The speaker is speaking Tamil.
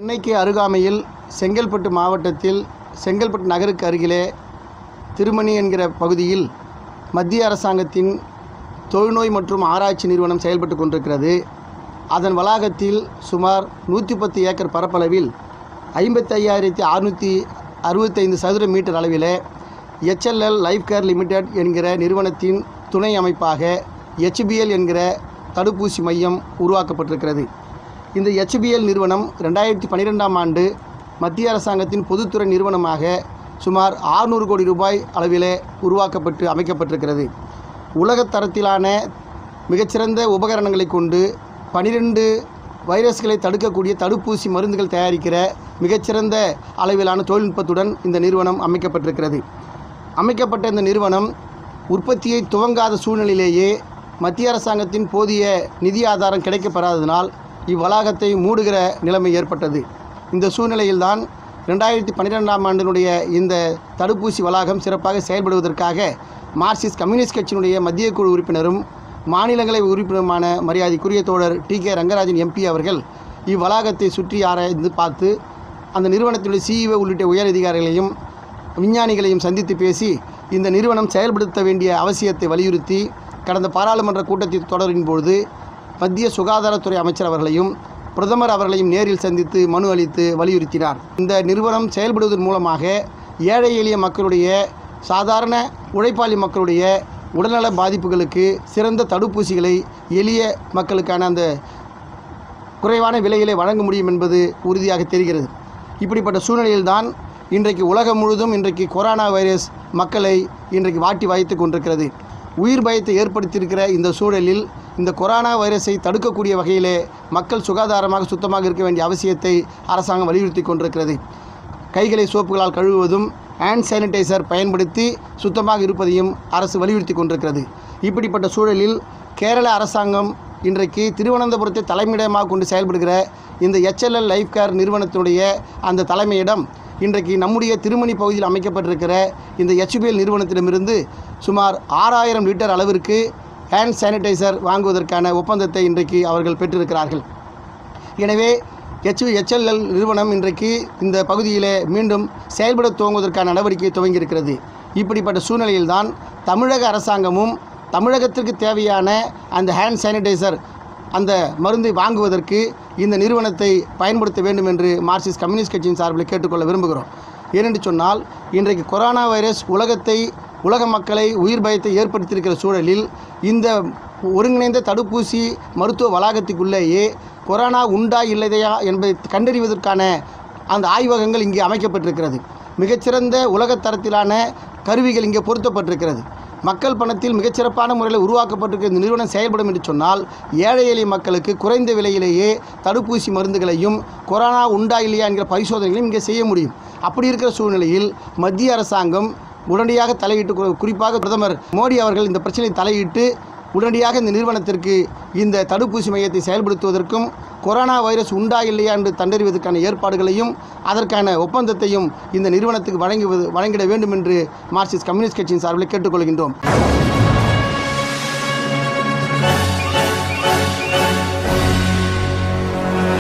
சென்னைக்கு அருகாமையில் செங்கல்பட்டு மாவட்டத்தில் செங்கல்பட்டு நகருக்கு அருகிலே திருமணி என்கிற பகுதியில் மத்திய அரசாங்கத்தின் தொழுநோய் மற்றும் ஆராய்ச்சி நிறுவனம் செயல்பட்டு கொண்டிருக்கிறது அதன் வளாகத்தில் சுமார் நூற்றி பத்து ஏக்கர் பரப்பளவில் ஐம்பத்தி ஐயாயிரத்தி அறுநூற்றி அறுபத்தைந்து சதுர மீட்டர் அளவிலே HLL லைஃப் கேர் லிமிடெட் என்கிற நிறுவனத்தின் துணை அமைப்பாக HBL என்கிற தடுப்பூசி மையம் உருவாக்கப்பட்டிருக்கிறது இந்த HBL நிறுவனம் ரெண்டாயிரத்தி பன்னிரெண்டாம் ஆண்டு மத்திய அரசாங்கத்தின் பொதுத்துறை நிறுவனமாக சுமார் 600 கோடி ரூபாய் அளவிலே உருவாக்கப்பட்டு அமைக்கப்பட்டிருக்கிறது உலகத் தரத்திலான மிகச்சிறந்த உபகரணங்களை கொண்டு பனிரெண்டு வைரஸ்களை தடுக்கக்கூடிய தடுப்பூசி மருந்துகள் தயாரிக்கிற மிகச்சிறந்த அளவிலான தொழில்நுட்பத்துடன் இந்த நிறுவனம் அமைக்கப்பட்டிருக்கிறது அமைக்கப்பட்ட இந்த நிறுவனம் உற்பத்தியை துவங்காத சூழ்நிலையிலேயே மத்திய அரசாங்கத்தின் போதிய நிதி ஆதாரம் கிடைக்கப்பெறாததினால் இவ்வளாகத்தை மூடுகிற நிலைமை ஏற்பட்டது இந்த சூழ்நிலையில்தான் ரெண்டாயிரத்தி பன்னிரெண்டாம் ஆண்டினுடைய இந்த தடுப்பூசி வளாகம் சிறப்பாக செயல்படுவதற்காக மார்க்சிஸ்ட் கம்யூனிஸ்ட் கட்சியினுடைய மத்திய குழு உறுப்பினரும் மாநிலங்களவை உறுப்பினருமான மரியாதைக்குரிய தோழர் டி கே ரங்கராஜன் எம்பி அவர்கள் இவ்வளாகத்தை சுற்றி ஆராய்ந்து பார்த்து அந்த நிறுவனத்தினுடைய சிஇஓ உள்ளிட்ட உயர் அதிகாரிகளையும் விஞ்ஞானிகளையும் சந்தித்து பேசி இந்த நிறுவனம் செயல்படுத்த வேண்டிய அவசியத்தை வலியுறுத்தி கடந்த பாராளுமன்ற கூட்டத்தின் தொடரின் பொழுது மத்திய சுகாதாரத்துறை அமைச்சர் அவர்களையும் பிரதமர் அவர்களையும் நேரில் சந்தித்து மனு அளித்து வலியுறுத்தினார் இந்த நிறுவனம் செயல்படுவதன் மூலமாக ஏழை எளிய மக்களுடைய சாதாரண உழைப்பாளி மக்களுடைய உடல்நல பாதிப்புகளுக்கு சிறந்த தடுப்பூசிகளை எளிய மக்களுக்கான அந்த குறைவான விலையிலே வழங்க முடியும் என்பது உறுதியாக தெரிகிறது இப்படிப்பட்ட சூழ்நிலையில்தான் இன்றைக்கு உலகம் முழுதும் இன்றைக்கு கொரோனா வைரஸ் மக்களை இன்றைக்கு வாட்டி வாய்த்து கொண்டிருக்கிறது உயிர் பயத்தை ஏற்படுத்தியிருக்கிற இந்த சூழலில் இந்த கொரோனா வைரஸை தடுக்கக்கூடிய வகையிலே மக்கள் சுகாதாரமாக சுத்தமாக இருக்க வேண்டிய அவசியத்தை அரசாங்கம் வலியுறுத்தி கொண்டிருக்கிறது கைகளை சோப்புகளால் கழுவுவதும் ஹேண்ட் சானிடைசர் பயன்படுத்தி சுத்தமாக இருப்பதையும் அரசு வலியுறுத்தி கொண்டிருக்கிறது இப்படிப்பட்ட சூழலில் கேரள அரசாங்கம் இன்றைக்கு திருவனந்தபுரத்தை தலைமையிடமாக கொண்டு செயல்படுகிற இந்த HLL லைஃப் கேர் நிறுவனத்தினுடைய அந்த தலைமையிடம் இன்றைக்கு நம்முடைய திருமணி பகுதியில் அமைக்கப்பட்டிருக்கிற இந்த HBL நிறுவனத்திடமிருந்து சுமார் ஆறாயிரம் லிட்டர் அளவிற்கு ஹேண்ட் சானிடைசர் வாங்குவதற்கான ஒப்பந்தத்தை இன்றைக்கு அவர்கள் பெற்றிருக்கிறார்கள் எனவே ஹெச் HLL நிறுவனம் இன்றைக்கு இந்த பகுதியிலே மீண்டும் செயல்பட துவங்குவதற்கான நடவடிக்கை துவங்கியிருக்கிறது இப்படிப்பட்ட சூழ்நிலையில்தான் தமிழக அரசாங்கமும் தமிழகத்திற்கு தேவையான அந்த ஹேண்ட் சானிடைசர் அந்த மருந்தை வாங்குவதற்கு இந்த நிறுவனத்தை பயன்படுத்த வேண்டும் என்று மார்க்சிஸ்ட் கம்யூனிஸ்ட் கட்சியின் சார்பில் கேட்டுக்கொள்ள விரும்புகிறோம் ஏனென்று சொன்னால் இன்றைக்கு கொரோனா வைரஸ் உலகத்தை உலக மக்களை உயிர் பயத்தை ஏற்படுத்தியிருக்கிற சூழலில் இந்த ஒருங்கிணைந்த தடுப்பூசி மருத்துவ வளாகத்துக்குள்ளேயே கொரோனா உண்டா இல்லையா என்பதை கண்டறிவதற்கான அந்த ஆய்வகங்கள் இங்கே அமைக்கப்பட்டிருக்கிறது மிகச்சிறந்த உலகத் தரத்திலான கருவிகள் இங்கே பொருத்தப்பட்டிருக்கிறது மக்கள் பணத்தில் மிகச்சிறப்பான முறையில் உருவாக்கப்பட்டிருக்கிற இந்த நிறுவனம் செயல்படும் என்று சொன்னால் ஏழை எளிய மக்களுக்கு குறைந்த விலையிலேயே தடுப்பூசி மருந்துகளையும் கொரோனா உண்டா இல்லையா என்கிற பரிசோதனைகளையும் இங்கே செய்ய முடியும் அப்படி இருக்கிற சூழ்நிலையில் மத்திய அரசாங்கம் உடனடியாக தலையிட்டு குறி- குறிப்பாக பிரதமர் மோடி அவர்கள் இந்த பிரச்சனையை தலையிட்டு உடனடியாக இந்த நிறுவனத்திற்கு இந்த தடுப்பூசி மையத்தை செயல்படுத்துவதற்கும் கொரோனா வைரஸ் உண்டா இல்லையா என்று கண்டறிவதற்கான ஏற்பாடுகளையும் அதற்கான ஒப்பந்தத்தையும் இந்த நிறுவனத்துக்கு வழங்குவது வழங்கிட வேண்டும் என்று மார்க்சிஸ்ட் கம்யூனிஸ்ட் கட்சியின் சார்பில் கேட்டுக்கொள்கின்றோம்